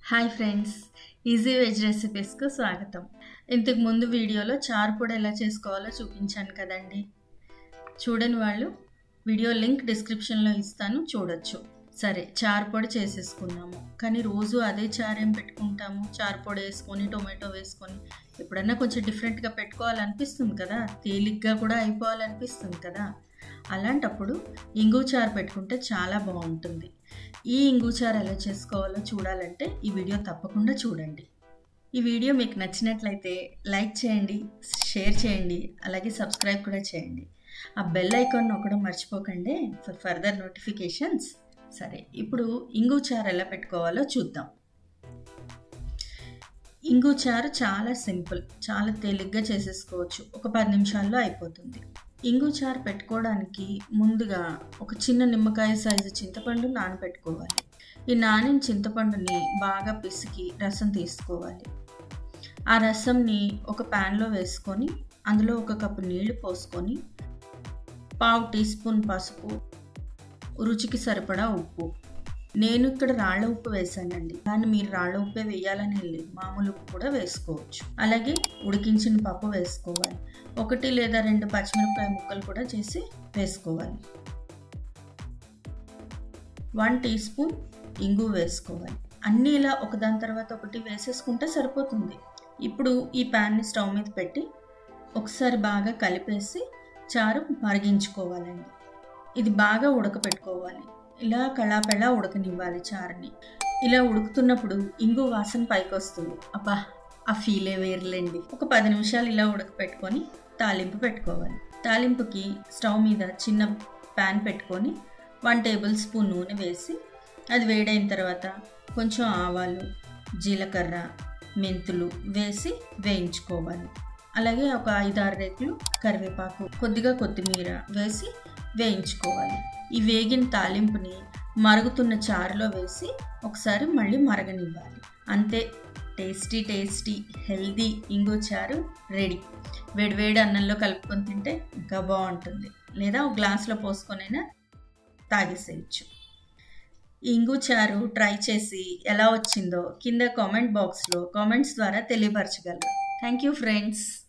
hi friends easy veg రెసిపీస్కు స్వాగతం ఇంతకు ముందు వీడియోలో చారు పొడి ఎలా చేసుకోవాలో చూపించాను కదండి చూడని వాళ్ళు వీడియో లింక్ డిస్క్రిప్షన్లో ఇస్తాను చూడొచ్చు సరే చారు పొడి చేసేసుకున్నాము కానీ రోజు అదే చారు ఏం పెట్టుకుంటాము చారు పొడి వేసుకొని టొమాటో వేసుకొని ఎప్పుడన్నా కొంచెం డిఫరెంట్గా పెట్టుకోవాలనిపిస్తుంది కదా తేలిగ్గా కూడా అయిపోవాలనిపిస్తుంది కదా అలాంటప్పుడు ఇంగు చారు పెట్టుకుంటే చాలా బాగుంటుంది ఈ ఇంగు చారు ఎలా చేసుకోవాలో చూడాలంటే ఈ వీడియో తప్పకుండా చూడండి ఈ వీడియో మీకు నచ్చినట్లయితే లైక్ చేయండి షేర్ చేయండి అలాగే సబ్స్క్రైబ్ కూడా చేయండి ఆ బెల్ ఐకాన్ నొక్కడం మర్చిపోకండి ఫర్ ఫర్దర్ నోటిఫికేషన్స్ సరే ఇప్పుడు ఇంగు చారు ఎలా పెట్టుకోవాలో చూద్దాం ఇంగు చారు చాలా సింపుల్ చాలా తేలిగ్గా చేసేసుకోవచ్చు ఒక పది నిమిషాల్లో అయిపోతుంది ఇంగు చారు పెట్టుకోవడానికి ముందుగా ఒక చిన్న నిమ్మకాయ సైజు చింతపండు నానబెట్టుకోవాలి ఈ నానిన చింతపండుని బాగా పిసికి రసం తీసుకోవాలి ఆ రసంని ఒక ప్యాన్లో వేసుకొని అందులో ఒక కప్పు నీళ్లు పోసుకొని పావు టీ స్పూన్ పసుపు రుచికి సరిపడా ఉప్పు నేను ఇక్కడ రాళ్ల ఉప్పు వేసానండి కానీ మీరు రాళ్ల ఉప్పే వేయాలని లేదు మామూలు ఉప్పు కూడా వేసుకోవచ్చు అలాగే ఉడికించిన పప్పు వేసుకోవాలి ఒకటి లేదా రెండు పచ్చిమిరపకాయ ముక్కలు కూడా చేసి వేసుకోవాలి వన్ టీ స్పూన్ ఇంగు వేసుకోవాలి అన్నీ ఇలా ఒకదాని తర్వాత ఒకటి వేసేసుకుంటే సరిపోతుంది ఇప్పుడు ఈ ప్యాన్ని స్టవ్ మీద పెట్టి ఒకసారి బాగా కలిపేసి చారు మరిగించుకోవాలండి ఇది బాగా ఉడకపెట్టుకోవాలి ఇలా కళాపెళా ఉడకనివ్వాలి చారుని ఇలా ఉడుకుతున్నప్పుడు ఇంగు వాసన పైకి వస్తుంది అబ్బా ఆ ఫీలే వేర్లేండి ఒక పది నిమిషాలు ఇలా ఉడకపెట్టుకొని తాలింపు పెట్టుకోవాలి తాలింపుకి స్టవ్ మీద చిన్న ప్యాన్ పెట్టుకొని వన్ టేబుల్ స్పూన్ నూనె వేసి అది వేడైన తర్వాత కొంచెం ఆవాలు జీలకర్ర మెంతులు వేసి వేయించుకోవాలి అలాగే ఒక ఐదారు రేకులు కరివేపాకు కొద్దిగా కొత్తిమీర వేసి వేయించుకోవాలి ఈ వేగిన తాలింపుని మరుగుతున్న చారులో వేసి ఒకసారి మళ్ళీ మరగనివ్వాలి అంతే టేస్టీ టేస్టీ హెల్దీ ఇంగు చారు రెడీ వేడివేడి అన్నంలో కలుపుకొని తింటే ఇంకా బాగుంటుంది లేదా ఒక గ్లాస్లో పోసుకొనైనా తాగేసేయచ్చు ఇంగు చారు ట్రై చేసి ఎలా వచ్చిందో కింద కామెంట్ బాక్స్లో కామెంట్స్ ద్వారా తెలియపరచగలరు థ్యాంక్ యూ ఫ్రెండ్స్